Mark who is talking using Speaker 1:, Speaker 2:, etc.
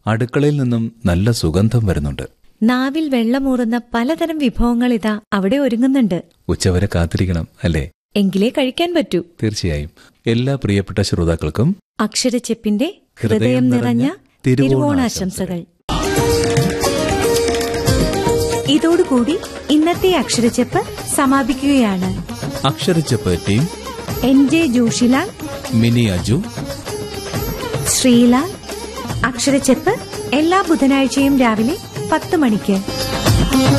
Speaker 1: അടുക്കളയിൽ നിന്നും നല്ല സുഗന്ധം വരുന്നുണ്ട്
Speaker 2: നാവിൽ വെള്ളമൂറുന്ന പലതരം വിഭവങ്ങൾ ഇതാ അവിടെ ഒരുങ്ങുന്നുണ്ട്
Speaker 1: ഉച്ചവരെ കാത്തിരിക്കണം അല്ലേ
Speaker 2: എങ്കിലേ കഴിക്കാൻ പറ്റൂ
Speaker 1: തീർച്ചയായും എല്ലാ പ്രിയപ്പെട്ട ശ്രോതാക്കൾക്കും
Speaker 2: അക്ഷരച്ചെപ്പിന്റെ ഹൃദയം നിറഞ്ഞ തിരുവോണാശംസകൾ ഇതോടുകൂടി ഇന്നത്തെ അക്ഷരച്ചെപ്പ് സമാപിക്കുകയാണ്
Speaker 1: Aksharacheppu team
Speaker 2: N J Joshilal
Speaker 1: Mini Aju
Speaker 2: Sreelal Aksharacheppu എല്ലാ ബുധനാഴ്ചയും രാവിലെ പത്ത് മണിക്ക്